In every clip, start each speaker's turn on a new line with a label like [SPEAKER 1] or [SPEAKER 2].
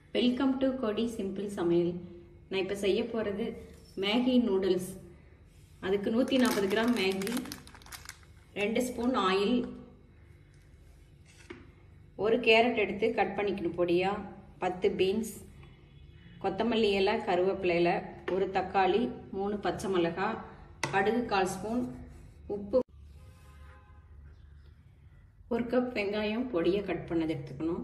[SPEAKER 1] welcome to கொடி simple சமையல் நான் இப்போ செய்ய போகிறது மேகி நூடுல்ஸ் அதுக்கு நூற்றி நாற்பது கிராம் மேகி ரெண்டு ஸ்பூன் ஆயில் ஒரு கேரட் எடுத்து கட் பண்ணிக்கணும் பொடியாக பத்து பீன்ஸ் கொத்தமல்லி இலை கருவேப்பிலை இலை ஒரு தக்காளி மூணு பச்சை மிளகாய் கடுகு கால் ஸ்பூன் உப்பு ஒரு கப் வெங்காயம் பொடியை கட் பண்ணது எடுத்துக்கணும்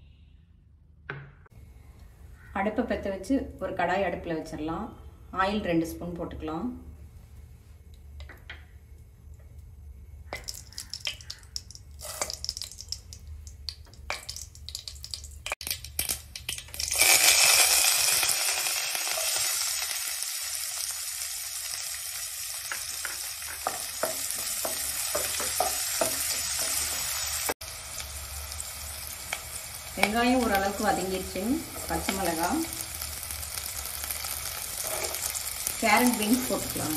[SPEAKER 1] அடுப்பை பற்ற வச்சு ஒரு கடாய் அடுப்பில் வச்சிடலாம் ஆயில் ரெண்டு ஸ்பூன் போட்டுக்கலாம் வெங்காயம் ஓரளவுக்கு வதங்கிருச்சு பச்சை மிளகாய் கேரட் பீன்ஸ் போட்டுக்கலாம்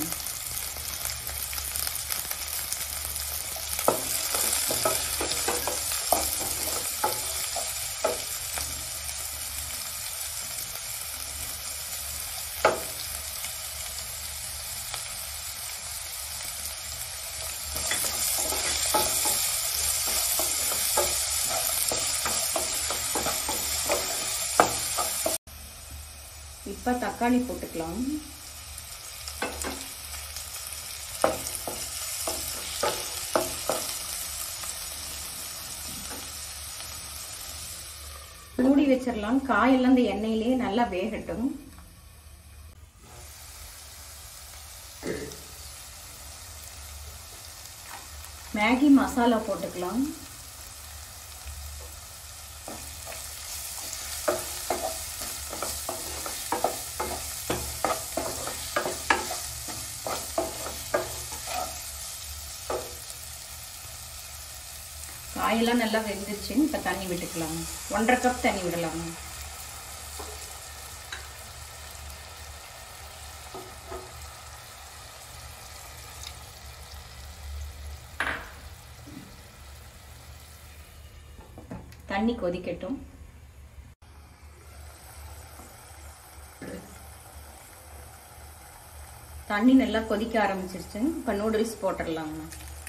[SPEAKER 1] இப்போ தக்காளி போட்டுக்கலாம் மூடி வச்சிடலாம் காயெல்லாம் இந்த எண்ணெயிலே நல்லா வேகட்டும் மேகி மசாலா போட்டுக்கலாம் காயெல்லாம் நல்லா வெந்துருச்சு இப்போ தண்ணி விட்டுக்கலாம் ஒன்றரை கப் தண்ணி விடலாம் தண்ணி கொதிக்கட்டும் தண்ணி நல்லா கொதிக்க ஆரம்பிச்சிருச்சு இப்போ நூடுல்ஸ் போட்டுடலாங்க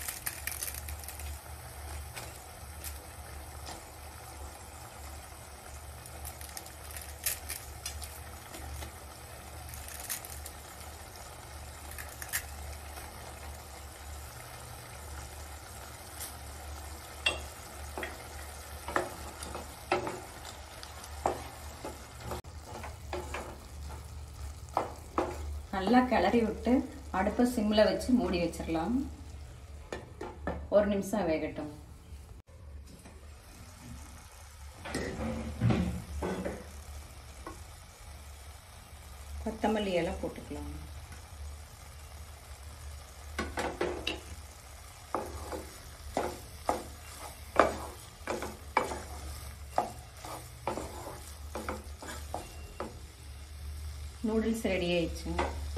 [SPEAKER 1] நல்லா கிளறி விட்டு அடுப்பை சிம்மில் வச்சு மூடி வச்சிடலாம் ஒரு நிமிஷம் வேகட்டும் கொத்தமல்லி இலை போட்டுக்கலாம் நூடுல்ஸ் ரெடி ஆயிடுச்சு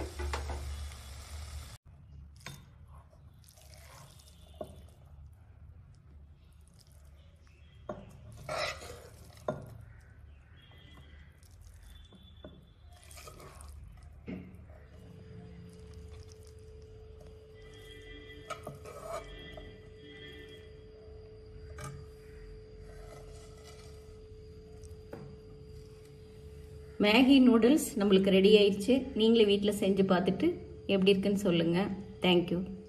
[SPEAKER 1] மேகி நூடுல்ஸ் நம்மளுக்கு ரெடி ஆயிடுச்சு நீங்களே வீட்டில் செஞ்சு பார்த்துட்டு எப்படி இருக்குன்னு சொல்லுங்கள் தேங்க்யூ